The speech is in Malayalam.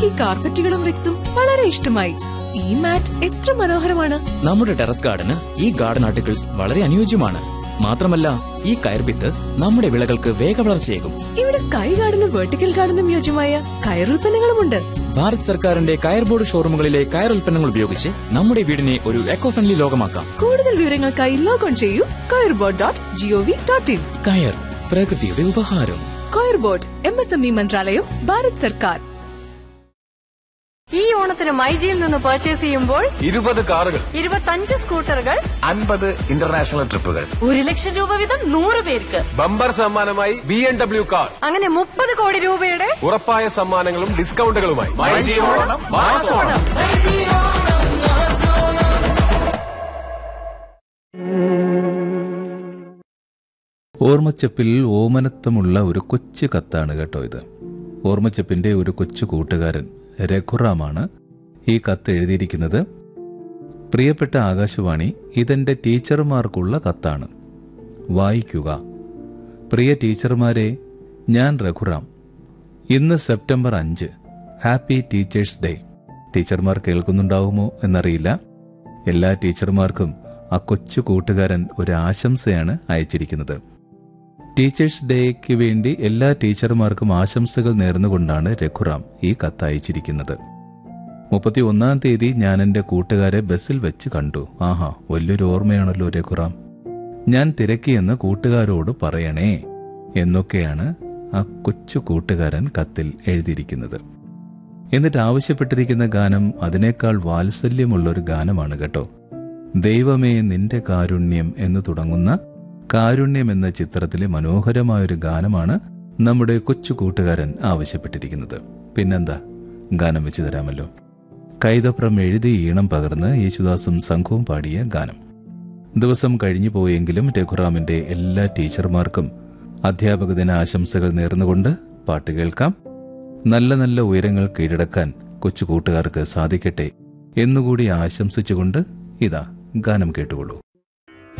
എനിക്ക് ഈ കാർപ്പറ്റുകളും റിക്സും വളരെ ഇഷ്ടമായി ഈ മാറ്റ് എത്ര മനോഹരമാണ് നമ്മുടെ ടെറസ് ഗാർഡന് ഈ ഗാർഡൻ ആർട്ടിക്കിൾസ് വളരെ അനുയോജ്യമാണ് മാത്രമല്ല ഈ കയർഭിത്ത് നമ്മുടെ വിളകൾക്ക് വേഗവളർച്ചയേകും ഇവിടെ സ്കൈ ഗാർഡനും വെർട്ടിക്കൽ ഗാർഡനും യോജ്യമായ കയറുൽപ്പന്നങ്ങളുമുണ്ട് ഭാരത് സർക്കാരിന്റെ കയർ ബോർഡ് ഷോറൂമുകളിലെ കയർ ഉൽപ്പന്നങ്ങൾ ഉപയോഗിച്ച് നമ്മുടെ വീടിനെ ഒരു എക്കോ ഫ്രണ്ട്ലി ലോകമാക്കാം കൂടുതൽ വിവരങ്ങൾക്കായി ലോഗോൺ ചെയ്യൂ coirboard dot G O V dot in കയർ പ്രകൃതിയുടെ ഉപഹാരം coirboard M S M E മന്ത്രാലയം ഭാരത് സർക്കാർ ഈ ഓണത്തിന് മൈജിയിൽ നിന്ന് പർച്ചേസ് ചെയ്യുമ്പോൾ ഇരുപത് കാറുകൾ ഇരുപത്തഞ്ച് സ്കൂട്ടറുകൾ അൻപത് ഇന്റർനാഷണൽ ട്രിപ്പുകൾ ഒരു ലക്ഷം രൂപ വീതം നൂറ് പേർക്ക് ബമ്പർ സമ്മാനമായി ബി എം ഡബ്ല്യു കാർ അങ്ങനെ മുപ്പത് കോടി രൂപയുടെ ഉറപ്പായ സമ്മാനങ്ങളും ഡിസ്കൗണ്ടുകളുമായി ഓർമ്മച്ചപ്പിൽ ഓമനത്വമുള്ള ഒരു കൊച്ചു കത്താണ് കേട്ടോ ഇത് ഓർമ്മച്ചപ്പിന്റെ ഒരു കൊച്ചു കൂട്ടുകാരൻ രഘുറാമാണ് ഈ കത്ത് എഴുതിയിരിക്കുന്നത് പ്രിയപ്പെട്ട ആകാശവാണി ഇതെന്റെ ടീച്ചർമാർക്കുള്ള കത്താണ് വായിക്കുക പ്രിയ ടീച്ചർമാരെ ഞാൻ രഘുറാം ഇന്ന് സെപ്റ്റംബർ അഞ്ച് ഹാപ്പി ടീച്ചേഴ്സ് ഡേ ടീച്ചർമാർ കേൾക്കുന്നുണ്ടാവുമോ എന്നറിയില്ല എല്ലാ ടീച്ചർമാർക്കും ആ കൊച്ചു കൂട്ടുകാരൻ ഒരു ആശംസയാണ് അയച്ചിരിക്കുന്നത് ടീച്ചേഴ്സ് ഡേക്ക് വേണ്ടി എല്ലാ ടീച്ചർമാർക്കും ആശംസകൾ നേർന്നുകൊണ്ടാണ് രഘുറാം ഈ കത്ത് അയച്ചിരിക്കുന്നത് മുപ്പത്തി ഒന്നാം തീയതി ഞാൻ എൻ്റെ കൂട്ടുകാരെ ബസ്സിൽ വെച്ച് കണ്ടു ആഹാ വലിയൊരു ഓർമ്മയാണല്ലോ രഘുറാം ഞാൻ തിരക്കിയെന്ന് കൂട്ടുകാരോട് പറയണേ എന്നൊക്കെയാണ് ആ കൊച്ചു കൂട്ടുകാരൻ കത്തിൽ എഴുതിയിരിക്കുന്നത് എന്നിട്ട് ആവശ്യപ്പെട്ടിരിക്കുന്ന ഗാനം അതിനേക്കാൾ വാത്സല്യമുള്ള ഒരു ഗാനമാണ് കേട്ടോ ദൈവമേ നിന്റെ കാരുണ്യം എന്ന് തുടങ്ങുന്ന കാരുണ്യം എന്ന ചിത്രത്തിലെ മനോഹരമായൊരു ഗാനമാണ് നമ്മുടെ കൊച്ചു കൂട്ടുകാരൻ ആവശ്യപ്പെട്ടിരിക്കുന്നത് പിന്നെന്താ ഗാനം വെച്ച് തരാമല്ലോ കൈതപ്രം എഴുതി ഈണം പകർന്ന് യേശുദാസും സംഘവും പാടിയ ഗാനം ദിവസം കഴിഞ്ഞു പോയെങ്കിലും രഘുറാമിന്റെ എല്ലാ ടീച്ചർമാർക്കും അധ്യാപക ദിന ആശംസകൾ നേർന്നുകൊണ്ട് പാട്ട് കേൾക്കാം നല്ല നല്ല ഉയരങ്ങൾ കീഴടക്കാൻ കൊച്ചു കൂട്ടുകാർക്ക് സാധിക്കട്ടെ എന്നുകൂടി ആശംസിച്ചുകൊണ്ട് ഇതാ ഗാനം കേട്ടുകൊള്ളൂ